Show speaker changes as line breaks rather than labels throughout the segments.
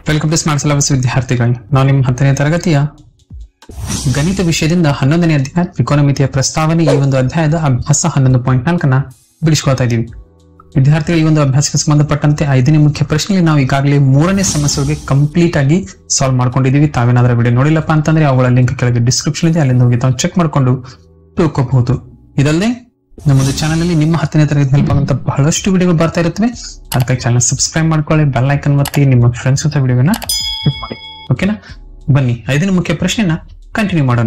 welcome to smart syllabus ವಿದ್ಯಾರ್ಥಿಗಳು ನಾವು ನಿಮ್ಮ ಹತ್ತನೇ ತರಗತಿಯ ಗಣಿತ ವಿಷಯದಿಂದ ಹನ್ನೊಂದನೇ ಅಧ್ಯಾಯ ತ್ರಿಕೋನಮಿತಿಯ ಪ್ರಸ್ತಾವನೆ ಈ ಒಂದು ಅಧ್ಯಾಯದ ಅಭ್ಯಾಸ ಹನ್ನೊಂದು ಪಾಯಿಂಟ್ ನಾಲ್ಕನ್ನ ಬಿಡಿಸ್ಕೊಳ್ತಾ ಇದ್ದೀವಿ ವಿದ್ಯಾರ್ಥಿಗಳು ಈ ಒಂದು ಅಭ್ಯಾಸಕ್ಕೆ ಸಂಬಂಧಪಟ್ಟಂತೆ ಐದನೇ ಮುಖ್ಯ ಪ್ರಶ್ನೆಯಲ್ಲಿ ನಾವು ಈಗಾಗಲೇ ಮೂರನೇ ಸಮಸ್ಯೆಗೆ ಕಂಪ್ಲೀಟ್ ಆಗಿ ಸಾಲ್ವ್ ಮಾಡ್ಕೊಂಡಿದ್ದೀವಿ ತಾವೇನಾದ್ರೂ ವಿಡಿಯೋ ನೋಡಿಲ್ಲಪ್ಪ ಅಂತಂದ್ರೆ ಅವುಗಳ ಲಿಂಕ್ ಕೆಳಗೆ ಡಿಸ್ಕ್ರಿಪ್ಷನ್ ಇದೆ ಅಲ್ಲಿಂದ ಹೋಗಿ ತಾವು ಚೆಕ್ ಮಾಡ್ಕೊಂಡು ತಿಳ್ಕೊಬಹುದು ಇದಲ್ಲದೆ ನಮ್ಮದು ಚಾನಲ್ ಅಲ್ಲಿ ನಿಮ್ಮ ಹತ್ತನೇ ತರಗತಿ ಹೆಲ್ಪ್ ಆಗುವಂತ ಬಹಳಷ್ಟು ವಿಡಿಯೋಗಳು ಬರ್ತಾ ಇರುತ್ತವೆ ಅದಕ್ಕಾಗಿ ಚಾನಲ್ ಸಬ್ಸ್ಕ್ರೈಬ್ ಮಾಡ್ಕೊಳ್ಳಿ ಬೆಲ್ ಐಕನ್ ಒತ್ತಿ ನಿಮ್ಮ ಫ್ರೆಂಡ್ಸ್ ಜೊತೆ ವಿಡಿಯೋನ ಮಾಡಿ ಓಕೆನಾ ಬನ್ನಿ ಐದನೇ ಮುಖ್ಯ ಪ್ರಶ್ನೆನ ಕಂಟಿನ್ಯೂ ಮಾಡೋಣ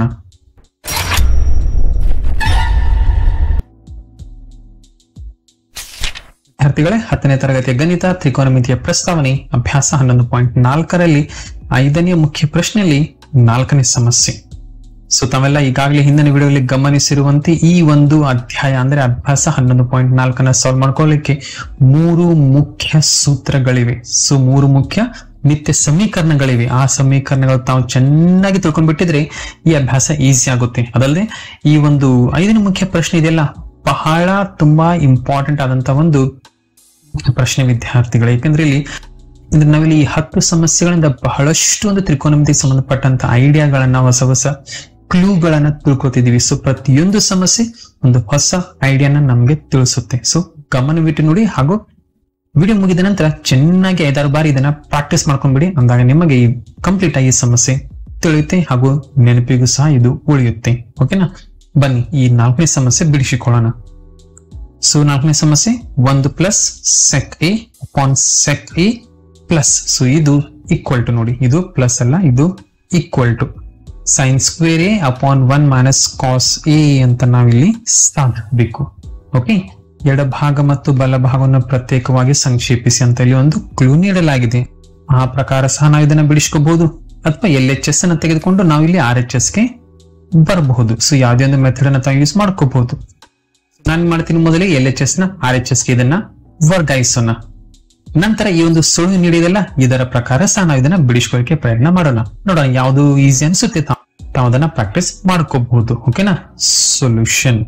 ವಿದ್ಯಾರ್ಥಿಗಳೇ ಹತ್ತನೇ ತರಗತಿಯ ಗಣಿತ ತ್ರಿಕೋನಮಿತಿಯ ಪ್ರಸ್ತಾವನೆ ಅಭ್ಯಾಸ ಹನ್ನೊಂದು ಪಾಯಿಂಟ್ ನಾಲ್ಕರಲ್ಲಿ ಐದನೇ ಮುಖ್ಯ ಪ್ರಶ್ನೆಯಲ್ಲಿ ನಾಲ್ಕನೇ ಸಮಸ್ಯೆ ಸೊ ತಾವೆಲ್ಲ ಈಗಾಗಲೇ ಹಿಂದಿನ ವಿಡಿಯೋದಲ್ಲಿ ಗಮನಿಸಿರುವಂತೆ ಈ ಒಂದು ಅಧ್ಯಾಯ ಅಂದ್ರೆ ಅಭ್ಯಾಸ ಹನ್ನೊಂದು ಪಾಯಿಂಟ್ ನಾಲ್ಕನ್ನ ಸಾಲ್ವ್ ಮಾಡ್ಕೊಳ್ಳಿಕ್ಕೆ ಮೂರು ಮುಖ್ಯ ಸೂತ್ರಗಳಿವೆ ಸೊ ಮೂರು ಮುಖ್ಯ ನಿತ್ಯ ಸಮೀಕರಣಗಳಿವೆ ಆ ಸಮೀಕರಣಗಳು ತಾವು ಚೆನ್ನಾಗಿ ತಿಳ್ಕೊಂಡ್ಬಿಟ್ಟಿದ್ರೆ ಈ ಅಭ್ಯಾಸ ಈಸಿ ಆಗುತ್ತೆ ಅದಲ್ಲದೆ ಈ ಒಂದು ಐದನೇ ಮುಖ್ಯ ಪ್ರಶ್ನೆ ಇದೆಯಲ್ಲ ಬಹಳ ತುಂಬಾ ಇಂಪಾರ್ಟೆಂಟ್ ಆದಂತ ಒಂದು ಪ್ರಶ್ನೆ ವಿದ್ಯಾರ್ಥಿಗಳು ಯಾಕಂದ್ರೆ ಇಲ್ಲಿ ಅಂದ್ರೆ ನಾವಿಲ್ಲಿ ಈ ಹತ್ತು ಸಮಸ್ಯೆಗಳಿಂದ ಬಹಳಷ್ಟು ಒಂದು ತ್ರಿಕೋನಮಿತಿಗೆ ಸಂಬಂಧಪಟ್ಟಂತ ಐಡಿಯಾಗಳನ್ನ ಹೊಸ ಹೊಸ ಕ್ಲೂಗಳನ್ನ ತಿಳ್ಕೊತಿದೀವಿ ಸೊ ಪ್ರತಿಯೊಂದು ಸಮಸ್ಯೆ ಒಂದು ಹೊಸ ಐಡಿಯಾನ ನಮ್ಗೆ ತಿಳಿಸುತ್ತೆ ಸೊ ಗಮನವಿಟ್ಟು ನೋಡಿ ಹಾಗೂ ವಿಡಿಯೋ ಮುಗಿದ ನಂತರ ಚೆನ್ನಾಗಿ ಐದಾರು ಬಾರಿ ಇದನ್ನ ಪ್ರಾಕ್ಟೀಸ್ ಮಾಡ್ಕೊಂಡ್ಬಿಡಿ ಅಂದಾಗ ನಿಮಗೆ ಈ ಕಂಪ್ಲೀಟ್ ಆಗಿ ಈ ಸಮಸ್ಯೆ ತಿಳಿಯುತ್ತೆ ಹಾಗೂ ನೆನಪಿಗೂ ಸಹ ಇದು ಉಳಿಯುತ್ತೆ ಓಕೆನಾ ಬನ್ನಿ ಈ ನಾಲ್ಕನೇ ಸಮಸ್ಯೆ ಬಿಡಿಸಿಕೊಳ್ಳೋಣ ಸೊ ನಾಲ್ಕನೇ ಸಮಸ್ಯೆ ಒಂದು plus sec A upon sec A plus so ಇದು ಈಕ್ವಲ್ ಟು ನೋಡಿ ಇದು ಪ್ಲಸ್ ಅಲ್ಲ ಇದು equal to sine square A upon one minus cos A ಅಂತ ನಾವಿಲ್ಲಿ ಸಾಧಬೇಕು ಓಕೆ ಎಡಭಾಗ ಮತ್ತು ಬಲಭಾಗವನ್ನು ಪ್ರತ್ಯೇಕವಾಗಿ ಸಂಕ್ಷೇಪಿಸಿ ಅಂತ ಇಲ್ಲಿ ಒಂದು ಕ್ಲೂ ನೀಡಲಾಗಿದೆ ಆ ಪ್ರಕಾರ ಸಹ ನಾವು ಇದನ್ನ ಬಿಡಿಸ್ಕೋಬಹುದು ಅಥವಾ ಎಲ್ ಎಚ್ ಎಸ್ ಅನ್ನ ತೆಗೆದುಕೊಂಡು ನಾವು ಇಲ್ಲಿ ಆರ್ ಎಚ್ ಎಸ್ ಗೆ ಬರಬಹುದು ಸೊ ಯಾವುದೇ ಒಂದು ಮೆಥಡ್ ಅನ್ನ ತಾವು ಯೂಸ್ ಮಾಡ್ಕೋಬಹುದು ನಾನು ಮಾಡ್ತೀನಿ ಮೊದಲಿಗೆ ಎಲ್ ಎಚ್ ಎಸ್ ನ ಆರ್ ಎಚ್ ಎಸ್ ಗೆ ಇದನ್ನ ವರ್ಗಾಯಿಸೋಣ ನಂತರ ಈ ಒಂದು ಸುಳ್ಳು ನೀಡಿದಲ್ಲ ಇದರ ಪ್ರಕಾರ ಸಹ ನಾವು ಇದನ್ನ ಬಿಡಿಸ್ಕೊಳ್ಳಿಕ್ಕೆ ಪ್ರಯತ್ನ ಮಾಡೋಣ ನೋಡೋಣ ಯಾವುದು ಈಸಿ ಅನ್ಸುತ್ತೆ ತಾವು ತಾವು ಅದನ್ನ ಪ್ರಾಕ್ಟೀಸ್ ಮಾಡ್ಕೋಬಹುದು ಓಕೆನಾ solution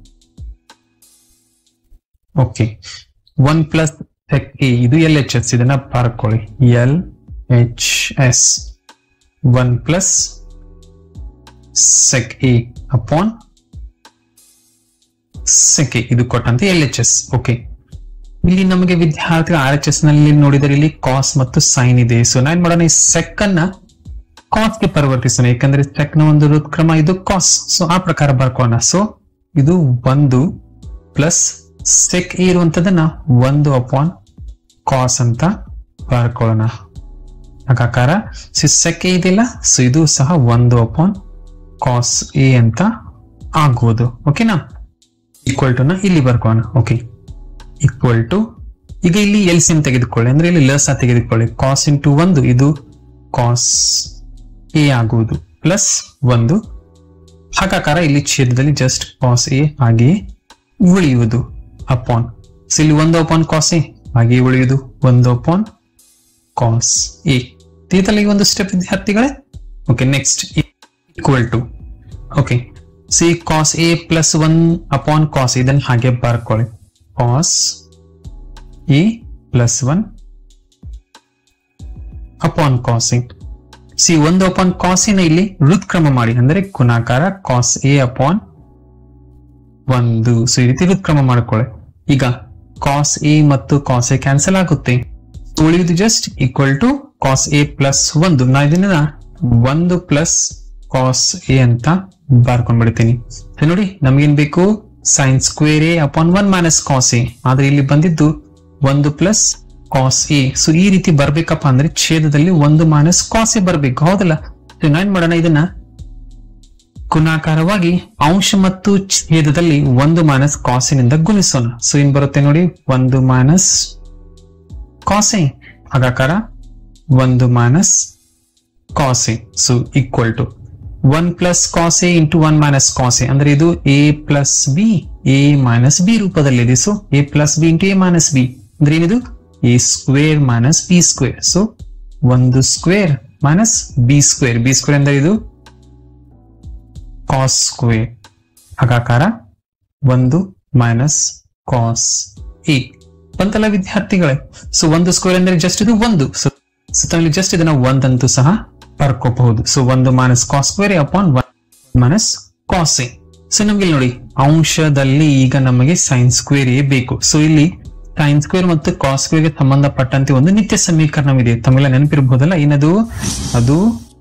okay one plus sec A ಇದು ಎಲ್ ಎಚ್ ಎಸ್ ಇದನ್ನ ಬರ್ಕೊಳ್ಳಿ L H S one plus sec A upon sec A ಇದು ಕೊಟ್ಟಂತೆ ಎಲ್ ಎಚ್ ಎಸ್ ಓಕೆ ಇಲ್ಲಿ ನಮಗೆ ವಿದ್ಯಾರ್ಥಿಗಳು ಆರ್ ಎಚ್ ಎಸ್ ನಲ್ಲಿ ನೋಡಿದರೆ ಇಲ್ಲಿ ಕಾಸ್ ಮತ್ತು ಸೈನ್ ಇದೆ ಸೊ ನಾನ್ ಮಾಡೋಣ ಈ ಸೆಕ್ ಅನ್ನ ಕಾಸ್ ಗೆ ಪರಿವರ್ತಿಸೋಣ ಯಾಕಂದ್ರೆ ಸೆಕ್ ನ ಒಂದು ಕ್ರಮ ಇದು ಕಾಸ್ ಸೊ ಆ ಪ್ರಕಾರ ಬರ್ಕೊಳ್ಳೋಣ ಸೊ ಇದು ಒಂದು ಪ್ಲಸ್ ಸೆಕ್ ಇರುವಂತದನ್ನ ಒಂದು ಅಪಾನ್ ಕಾಸ್ ಅಂತ ಬರ್ಕೊಳ್ಳೋಣ ಹಾಗಾಕಾರ ಸೆಕ್ ಇದೆಯಲ್ಲ ಸೊ ಇದು ಸಹ ಒಂದು ಅಪಾನ್ ಕಾಸ್ ಎ ಅಂತ ಆಗ್ಬೋದು ಓಕೆನಾ ಈಕ್ವಲ್ ಟು ನ ಇಲ್ಲಿ ಬರ್ಕೋಣ ಓಕೆ ಈಕ್ವಲ್ ಟು ಈಗ ಇಲ್ಲಿ ಎಲ್ ಸಿಮ್ ತೆಗೆದುಕೊಳ್ಳಿ ಅಂದ್ರೆ ಇಲ್ಲಿ ಲಸ ತೆಗೆದುಕೊಳ್ಳಿ ಕಾಸ್ ಇಂಟು ಒಂದು ಇದು ಕಾಸ್ ಎ ಆಗುವುದು ಪ್ಲಸ್ ಒಂದು ಹಾಗಾಕಾರ ಇಲ್ಲಿ ಛೇದದಲ್ಲಿ ಜಸ್ಟ್ ಕಾಸ್ ಎ ಹಾಗೆಯೇ ಉಳಿಯುವುದು ಅಪಾನ್ ಸೊ ಇಲ್ಲಿ ಒಂದು ಅಪಾನ್ ಕಾಸ್ ಎ ಹಾಗೆಯೇ ಉಳಿಯುವುದು ಒಂದು ಅಪಾನ್ ಕಾಸ್ ಎ ತೀತಲ್ಲಿ ಒಂದು ಸ್ಟೆಪ್ ವಿದ್ಯಾರ್ಥಿಗಳೇ okay next equal to okay see cos A plus one upon cos ಇದನ್ನು ಹಾಗೆ ಬರ್ಕೊಳ್ಳಿ cos A plus one upon cosine C ಒಂದು ಅಪಾನ್ ಕಾಸಿನ ಇಲ್ಲಿ ಹೃತ್ಕ್ರಮ ಮಾಡಿ ಅಂದ್ರೆ ಗುಣಾಕಾರ ಕಾಸ್ ಎ ಅಪಾನ್ ಒಂದು ಸೊ ಈ ರೀತಿ ಹೃತ್ಕ್ರಮ ಮಾಡ್ಕೊಳ್ಳಿ ಈಗ ಕಾಸ್ ಎ ಮತ್ತು ಕಾಸ್ ಎ ಕ್ಯಾನ್ಸಲ್ ಆಗುತ್ತೆ ಉಳಿಯುವುದು just equal to cos A plus ಒಂದು ನಾ ಇದನ್ನ ಒಂದು ಪ್ಲಸ್ ಕಾಸ್ ಎ ಅಂತ ಬರ್ಕೊಂಡ್ಬಿಡ್ತೀನಿ ನೋಡಿ ನಮ್ಗೇನ್ ಬೇಕು sine square A upon one minus cos A ಆದ್ರೆ ಇಲ್ಲಿ ಬಂದಿದ್ದು ಒಂದು ಪ್ಲಸ್ ಕಾಸ್ ಎ ಸೊ ಈ ರೀತಿ ಬರ್ಬೇಕಪ್ಪ ಅಂದ್ರೆ ಛೇದದಲ್ಲಿ ಒಂದು ಮೈನಸ್ ಕಾಸ್ ಎ ಬರ್ಬೇಕು ಹೌದಲ್ಲ ನಾನ್ ಮಾಡೋಣ ಇದನ್ನ ಗುಣಾಕಾರವಾಗಿ ಅಂಶ ಮತ್ತು ಛೇದದಲ್ಲಿ ಒಂದು ಮೈನಸ್ ಕಾಸಿನಿಂದ ಗುಣಿಸೋಣ ಸೊ ಏನ್ ಬರುತ್ತೆ ನೋಡಿ ಒಂದು ಮೈನಸ್ ಕಾಸೆ ಹಾಗಾಕಾರ ಒಂದು minus cos A so equal to one plus cos A into one minus cos A ಅಂದ್ರೆ ಇದು A plus B A minus B ರೂಪದಲ್ಲಿದೆ so A plus B into A minus B ಅಂದ್ರೆ ಏನಿದು A square minus B square so ಒಂದು square minus B square B square ಅಂದ್ರೆ ಇದು cos square ಹಾಗಾಕಾರ ಒಂದು minus cos A ಬಂತಲ್ಲ ವಿದ್ಯಾರ್ಥಿಗಳೇ so ಒಂದು ಸ್ಕ್ವೇರ್ ಅಂದ್ರೆ ಜಸ್ಟ್ ಇದು ಒಂದು ಸೊ ಸೊ ತಾವಿಲ್ಲಿ ಜಸ್ಟ್ ಇದನ್ನ ಒಂದಂತೂ ಸಹ ಬರ್ಕೋಬಹುದು ಸೊ ಒಂದು minus cos square upon one minus cos A so ನಮ್ಗೆ ಇಲ್ಲಿ ನೋಡಿ ಅಂಶದಲ್ಲಿ ಈಗ ನಮಗೆ ಸೈನ್ ಸ್ಕ್ವೇರ್ ಎ ಬೇಕು ಸೊ ಇಲ್ಲಿ ಸೈನ್ ಸ್ಕ್ವೇರ್ ಮತ್ತು ಕಾಸ್ ಸ್ಕ್ವೇರ್ ಗೆ ಸಂಬಂಧಪಟ್ಟಂತೆ ಒಂದು ನಿತ್ಯ ಸಮೀಕರಣವಿದೆ ತಮ್ಮೆಲ್ಲ ನೆನಪಿರಬಹುದಲ್ಲ ಏನದು ಅದು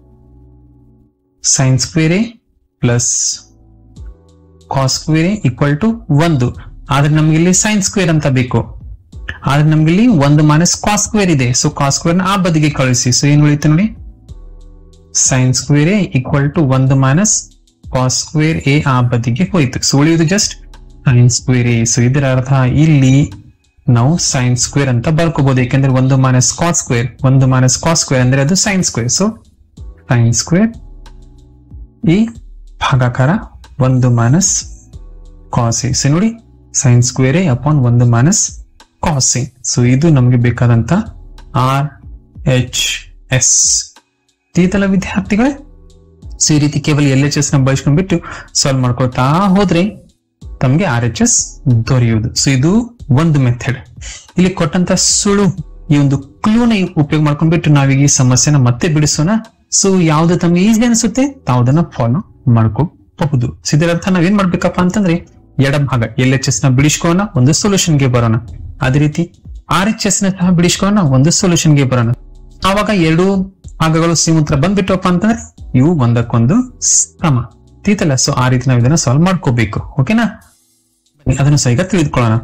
sine square A plus cos square equal to ಒಂದು ಆದ್ರೆ ನಮ್ಗೆ ಇಲ್ಲಿ ಸೈನ್ ಸ್ಕ್ವೇರ್ ಅಂತ ಬೇಕು ಆದ್ರೆ ನಮ್ಗೆ ಇಲ್ಲಿ ಒಂದು ಮೈನಸ್ ಕಾಸ್ ಸ್ಕ್ವೇರ್ ಇದೆ ಸೊ ಕಾಸ್ ಸ್ಕ್ವೇರ್ ಆ ಬದಿಗೆ ಕಳಿಸಿ ಸೊ ಏನ್ ಉಳಿತು ನೋಡಿ sine square A equal to ಒಂದು ಮೈನಸ್ ಕಾಸ್ ಸ್ಕ್ವೇರ್ ಎ ಆ ಬದಿಗೆ ಹೋಯ್ತು ಸೊ ಉಳಿಯುವುದು just sine square A so ಇದರ ಅರ್ಥ ಇಲ್ಲಿ ನಾವು ಸೈನ್ ಸ್ಕ್ವೇರ್ ಅಂತ ಬರ್ಕೋಬಹುದು ಯಾಕೆಂದ್ರೆ ಒಂದು ಮೈನಸ್ ಕಾಸ್ ಸ್ಕ್ವೇರ್ ಒಂದು ಮೈನಸ್ ಕಾಸ್ ಸ್ಕ್ವೇರ್ ಅಂದ್ರೆ ಅದು sine square so sine square ಈ ಭಾಗಾಕಾರ ಒಂದು ಮೈನಸ್ ಕಾಸ್ ಎ ಸೊ ನೋಡಿ ಸೈನ್ ಸ್ಕ್ವೇರ್ ಎ ಅಪಾನ್ ಒಂದು ಮೈನಸ್ ಕಾಸ್ ಎ ಸೊ ಇದು ನಮಗೆ ಬೇಕಾದಂತ ಆರ್ ಎಚ್ ಎಸ್ ಇದೆಲ್ಲ ವಿದ್ಯಾರ್ಥಿಗಳೇ ಸೊ ಈ ರೀತಿ ಕೇವಲ ಎಲ್ ಎಚ್ ಎಸ್ ನ ಬಳಸ್ಕೊಂಡ್ಬಿಟ್ಟು ಸಾಲ್ವ್ ಮಾಡ್ಕೊಳ್ತಾ ಹೋದ್ರೆ ತಮಗೆ ಆರ್ ಎಚ್ ಎಸ್ ದೊರೆಯುವುದು ಸೊ ಇದು ಒಂದು ಮೆಥಡ್ ಇಲ್ಲಿ ಕೊಟ್ಟಂತ ಸುಳು ಈ ಒಂದು ಕ್ಲೂನ ಉಪಯೋಗ ಮಾಡ್ಕೊಂಡ್ಬಿಟ್ಟು ನಾವೀಗ ಈ ಸಮಸ್ಯೆನ ಮತ್ತೆ ಬಿಡಿಸೋಣ ಸೊ ಯಾವ್ದು ತಮಗೆ ಈಸಿ ಅನಿಸುತ್ತೆ ತಾವು ಅದನ್ನ ಫಾಲೋ ಮಾಡ್ಕೋಬಹುದು ಸೊ ಇದರ ಅರ್ಥ ನಾವೇನ್ ಮಾಡ್ಬೇಕಪ್ಪ ಅಂತಂದ್ರೆ ಎಡಭಾಗ ಎಲ್ ಎಚ್ ಎಸ್ ನ ಬಿಡಿಸ್ಕೋಣ ಒಂದು ಸೊಲ್ಯೂಷನ್ ಗೆ ಬರೋಣ ಅದೇ ರೀತಿ ಆರ್ ಎಚ್ ಎಸ್ ನ ಸಹ ಬಿಡಿಸ್ಕೋಣ ಒಂದು ಸೊಲ್ಯೂಷನ್ ಗೆ ಬರೋಣ ಆವಾಗ ಎರಡು ಭಾಗಗಳು ಸಿಮೂತ್ರ ಬಂದ್ಬಿಟ್ಟಪ್ಪ ಅಂತಂದ್ರೆ ಇವು ಒಂದಕ್ಕೊಂದು ಸಮ ತೀತಲ್ಲ ಸೊ ಆ ರೀತಿ ನಾವು ಇದನ್ನ ಸಾಲ್ವ್ ಮಾಡ್ಕೋಬೇಕು ಓಕೆನಾ ಬನ್ನಿ, ಅದನ್ನು ಸಹ ಈಗ ತಿಳಿದುಕೊಳ್ಳೋಣ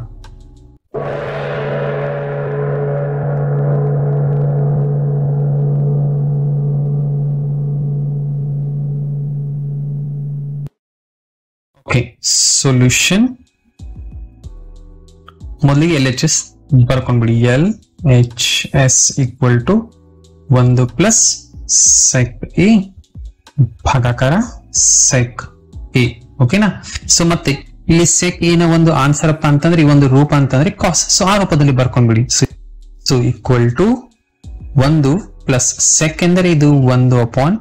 ಓಕೆ ಸೊಲ್ಯೂಷನ್ ಮೊದಲಿಗೆ ಎಲ್ ಎಚ್ ಎಸ್ ಬರ್ಕೊಂಡ್ಬಿಡಿ L H S equal to ಒಂದು ಪ್ಲಸ್ ಸೆಕ್ ಎ ಭಾಗಾಕಾರ ಸೆಕ್ ಎ ಓಕೆನಾ ಸೊ ಮತ್ತೆ ಇಲ್ಲಿ ಸೆಕ್ ಎ ನ ಒಂದು ಆನ್ಸರ್ ಅಪ್ಪ ಅಂತಂದ್ರೆ ಈ ಒಂದು ರೂಪ ಅಂತಂದ್ರೆ ಕಾಸ್ ಸೊ ಆ ರೂಪದಲ್ಲಿ ಬರ್ಕೊಂಡ್ಬಿಡಿ ಸೊ ಈಕ್ವಲ್ ಟು ಒಂದು ಪ್ಲಸ್ ಸೆಕ್ ಎಂದರೆ ಇದು ಒಂದು ಅಪಾನ್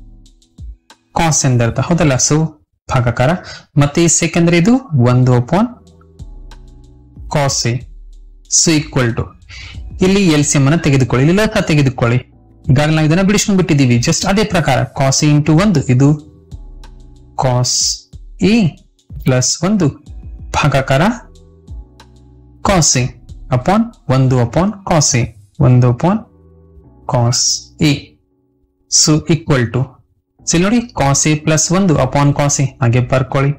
ಕಾಸ್ ಎಂದರ್ಥ ಹೌದಲ್ಲ ಸೊ ಭಾಗಾಕಾರ ಮತ್ತೆ ಈ ಸೆಕ್ ಅಂದ್ರೆ ಇದು ಒಂದು upon cos A so equal to ಇಲ್ಲಿ ಎಲ್ ಸಿ ಅನ್ನ ತೆಗೆದುಕೊಳ್ಳಿ ಇಲ್ಲಿ ಲೋಕ ತೆಗೆದುಕೊಳ್ಳಿ ಈಗಾಗಲೇ ನಾವು ಇದನ್ನ ಬಿಡಿಸ್ಕೊಂಡು ಬಿಟ್ಟಿದ್ದೀವಿ ಜಸ್ಟ್ ಅದೇ ಪ್ರಕಾರ ಕಾಸ್ ಎ ಇಂಟು ಒಂದು ಇದು ಕಾಸ್ ಎ ಪ್ಲಸ್ ಒಂದು ಭಾಗಾಕಾರ ಕಾಸ್ ಎ ಅಪಾನ್ ಒಂದು ಅಪಾನ್ ಕಾಸ್ ಎ ಒಂದು upon cos A so equal to so ನೋಡಿ ಕಾಸ್ ಎ ಪ್ಲಸ್ ಒಂದು ಅಪಾನ್ ಕಾಸ್ ಎ ಹಾಗೆ ಬರ್ಕೊಳ್ಳಿ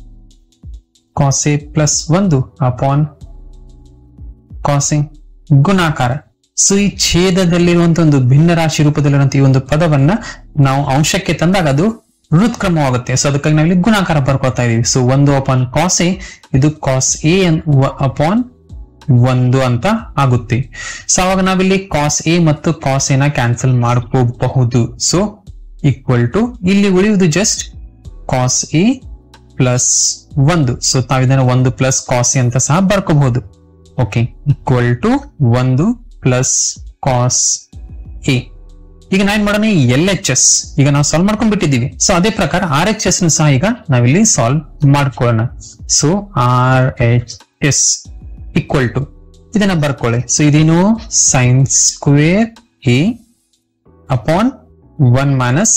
ಕಾಸ್ ಎ ಪ್ಲಸ್ ಒಂದು ಅಪಾನ್ ಕಾಸ್ ಎ ಗುಣಾಕಾರ ಸೊ ಈ ಛೇದದಲ್ಲಿರುವಂತ ಒಂದು ಭಿನ್ನ ರಾಶಿ ರೂಪದಲ್ಲಿರುವಂತ ಈ ಒಂದು ಪದವನ್ನ ನಾವು ಅಂಶಕ್ಕೆ ತಂದಾಗ ಅದು ಹೃತ್ಕ್ರಮವಾಗುತ್ತೆ ಸೊ ಅದಕ್ಕಾಗಿ ನಾವಿಲ್ಲಿ ಗುಣಾಕಾರ ಬರ್ಕೊತಾ ಇದೀವಿ ಸೊ ಒಂದು ಅಪಾನ್ ಕಾಸ್ ಎ ಇದು ಕಾಸ್ ಎ ಅಪಾನ್ ಒಂದು ಅಂತ ಆಗುತ್ತೆ ಸೊ ಅವಾಗ ನಾವಿಲ್ಲಿ ಕಾಸ್ ಎ ಮತ್ತು ಕಾಸ್ ಎ ನ ಕ್ಯಾನ್ಸಲ್ ಮಾಡ್ಕೋಬಹುದು ಸೊ ಈಕ್ವಲ್ ಟು ಇಲ್ಲಿ ಉಳಿಯುವುದು ಜಸ್ಟ್ ಕಾಸ್ ಎ ಪ್ಲಸ್ ಒಂದು ಸೊ ತಾವಿದನ್ನ ಒಂದು ಪ್ಲಸ್ ಕಾಸ್ ಎ ಅಂತ ಸಹ ಬರ್ಕೋಬಹುದು ಓಕೆ ಈಕ್ವಲ್ ಟು ಒಂದು ಪ್ಲಸ್ ಕಾಸ್ ಎ ಈಗ ನಾವೇನ್ ಮಾಡೋಣ ಎಲ್ ಎಚ್ ಎಸ್ ಈಗ ನಾವು ಸಾಲ್ವ್ ಮಾಡ್ಕೊಂಡ್ ಬಿಟ್ಟಿದ್ದೀವಿ ಸೊ ಅದೇ ಪ್ರಕಾರ ಆರ್ ಎಚ್ ಎಸ್ ಸಹ ಈಗ ನಾವಿಲ್ಲಿ ಸಾಲ್ವ್ ಮಾಡ್ಕೊಳ್ಳೋಣ so R H S equal to ಇದನ್ನ ಬರ್ಕೊಳ್ಳಿ ಸೊ ಇದೇನು sine square A upon one minus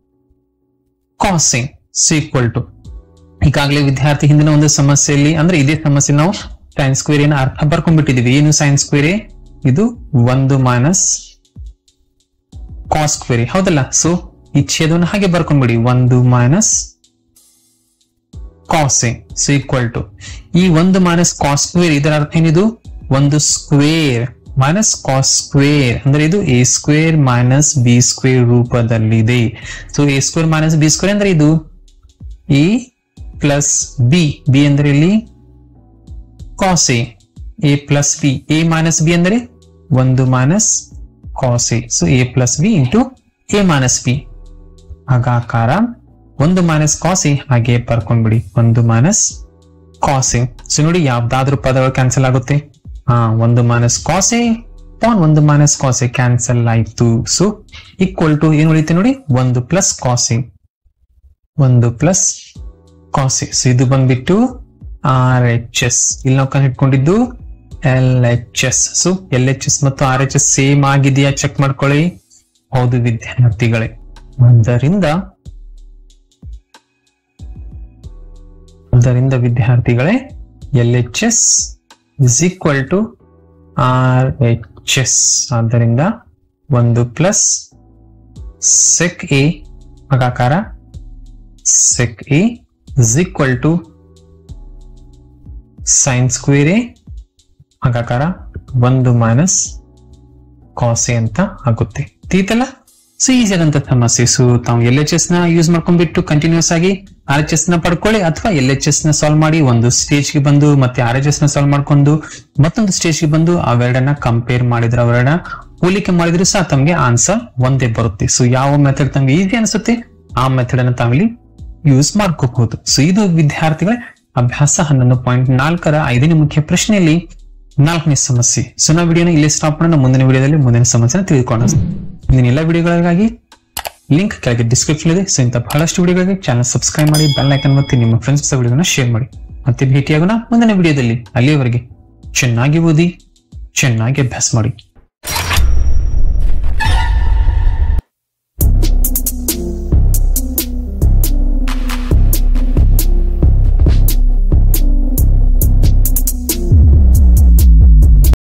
cosine so equal to ಈಗಾಗಲೇ ವಿದ್ಯಾರ್ಥಿ ಹಿಂದಿನ ಒಂದು ಸಮಸ್ಯೆಯಲ್ಲಿ ಅಂದ್ರೆ ಇದೇ ಸಮಸ್ಯೆ ನಾವು ಸೈನ್ ಸ್ಕ್ವೇರ್ ಏನ ಅರ್ಥ ಬರ್ಕೊಂಡ್ಬಿಟ್ಟಿದೀವಿ ಏನು ಸೈನ್ ಸ್ಕ್ವೇರ್ ಇದು ಒಂದು ಮೈನಸ್ ಕಾಸ್ ಸ್ಕ್ವೇರ್ ಹೌದಲ್ಲ ಸೊ ಈ ಛೇದವನ್ನು ಹಾಗೆ ಬರ್ಕೊಂಡ್ಬಿಡಿ ಒಂದು minus cos A so equal to ಈ ಒಂದು ಮೈನಸ್ ಕಾಸ್ ಸ್ಕ್ವೇರ್ ಇದರ ಅರ್ಥ ಏನಿದು ಒಂದು ಸ್ಕ್ವೇರ್ ಮೈನಸ್ ಕಾಸ್ ಸ್ಕ್ವೇರ್ ಅಂದ್ರೆ ಇದು A square minus B square ರೂಪದಲ್ಲಿದೆ so A square minus B square ಅಂದ್ರೆ ಇದು ಎ ಪ್ಲಸ್ ಬಿ ಬಿ ಅಂದ್ರೆ ಇಲ್ಲಿ cos A A plus B A minus B ಅಂದ್ರೆ ಒಂದು minus cos A so A plus B into A minus B ಭಾಗಾಕಾರ ಒಂದು minus cos A ಹಾಗೆ ಬರ್ಕೊಂಡ್ಬಿಡಿ ಒಂದು ಮೈನಸ್ ಕಾಸ್ ಎ ಸೊ ನೋಡಿ ಯಾವ್ದಾದ್ರೂ ಪದಗಳು ಕ್ಯಾನ್ಸಲ್ ಆಗುತ್ತೆ ಹಾ ಒಂದು ಮೈನಸ್ ಕಾಸ್ ಎ ಪಾನ್ ಒಂದು ಮೈನಸ್ ಕಾಸ್ ಎ ಕ್ಯಾನ್ಸಲ್ ಆಯ್ತು ಸೊ ಈಕ್ವಲ್ ಟು ಏನ್ ಉಳಿಯುತ್ತೆ ನೋಡಿ ಒಂದು ಪ್ಲಸ್ ಕಾಸ್ ಎ ಒಂದು ಪ್ಲಸ್ ಕಾಸ್ ಎ ಸೊ ಇದು ಬಂದ್ಬಿಟ್ಟು ಆರ್ ಎಚ್ ಎಸ್ ಇಲ್ಲಿ ನಾವು ಕಂಡು ಇಟ್ಕೊಂಡಿದ್ದು L H S so L H S ಮತ್ತು ಆರ್ ಎಚ್ ಎಸ್ ಸೇಮ್ ಆಗಿದೆಯಾ ಚೆಕ್ ಮಾಡ್ಕೊಳ್ಳಿ ಹೌದು ವಿದ್ಯಾರ್ಥಿಗಳೇ ಆದ್ದರಿಂದ ಆದ್ದರಿಂದ ವಿದ್ಯಾರ್ಥಿಗಳೇ L H S is equal to R H S ಆದ್ದರಿಂದ ಒಂದು ಪ್ಲಸ್ ಸೆಕ್ ಎ ಭಾಗಾಕಾರ sec A is equal to sine square A ಭಾಗಾಕಾರ ಒಂದು ಮೈನಸ್ ಕಾಸೆ ಅಂತ ಆಗುತ್ತೆ ತೀತಲ್ಲ ಸೊ ಈಸಿ ಆದಂತ ಸಮಸ್ಯೆ ಸೊ ತಾವು ಎಲ್ ಎಚ್ ಎಸ್ ನ ಯೂಸ್ ಮಾಡ್ಕೊಂಡ್ಬಿಟ್ಟು ಕಂಟಿನ್ಯೂಸ್ ಆಗಿ ಆರ್ ಎಚ್ ಎಸ್ ನ ಪಡ್ಕೊಳ್ಳಿ ಅಥವಾ ಎಲ್ ಎಚ್ ಎಸ್ ನ ಸಾಲ್ವ್ ಮಾಡಿ ಒಂದು ಸ್ಟೇಜ್ ಗೆ ಬಂದು ಮತ್ತೆ ಆರ್ ಎಚ್ ಎಸ್ ನ ಸಾಲ್ವ್ ಮಾಡ್ಕೊಂಡು ಮತ್ತೊಂದು ಸ್ಟೇಜ್ ಗೆ ಬಂದು ಅವೆರಡನ್ನ ಕಂಪೇರ್ ಮಾಡಿದ್ರೆ ಅವೆರಡನ್ನ ಹೋಲಿಕೆ ಮಾಡಿದ್ರು ಸಹ ತಮಗೆ ಆನ್ಸರ್ ಒಂದೇ ಬರುತ್ತೆ ಸೊ ಯಾವ ಮೆಥಡ್ ತಮಗೆ ಈಸಿ ಅನಿಸುತ್ತೆ ಆ ಮೆಥಡ್ ಅನ್ನ ತಾವಿಲ್ಲಿ ಯೂಸ್ ಮಾಡ್ಕೋಬಹುದು ಸೊ ಇದು ವಿದ್ಯಾರ್ಥಿಗಳ ಅಭ್ಯಾಸ ಹನ್ನೊಂದು ಪಾಯಿಂಟ್ ನಾಲ್ಕರ ಐದನೇ ಮುಖ್ಯ ಪ್ರಶ್ನೆಯಲ್ಲಿ ನಾಲ್ಕನೇ ಸಮಸ್ಯೆ ಸೊ ನಾವು ವಿಡಿಯೋನ ಇಲ್ಲಿ ಸ್ಟಾಪ್ ಮಾಡೋಣ ಮುಂದಿನ ವಿಡಿಯೋದಲ್ಲಿ ಮುಂದಿನ ಸಮಸ್ಯೆನ ತಿಳಿದುಕೊಳ್ಳೋಣ ಮುಂದಿನ ಎಲ್ಲ ವಿಡಿಯೋಗಳಿಗಾಗಿ ಲಿಂಕ್ ಕೆಳಗೆ ಡಿಸ್ಕ್ರಿಪ್ಷನ್ ಇದೆ ಸೊ ಇಂಥ ಬಹಳಷ್ಟು ವಿಡಿಯೋಗಳಿಗೆ ಚಾನಲ್ ಸಬ್ಸ್ಕ್ರೈಬ್ ಮಾಡಿ ಬೆಲ್ ಐಕನ್ ಒತ್ತಿ ನಿಮ್ಮ ಫ್ರೆಂಡ್ಸ್ ವಿಡಿಯೋನ ಶೇರ್ ಮಾಡಿ ಮತ್ತೆ ಭೇಟಿಯಾಗೋಣ ಮುಂದಿನ ವಿಡಿಯೋದಲ್ಲಿ ಅಲ್ಲಿಯವರೆಗೆ ಚೆನ್ನಾಗಿ ಓದಿ ಚೆನ್ನಾಗಿ ಅಭ್ಯಾಸ ಮಾಡಿ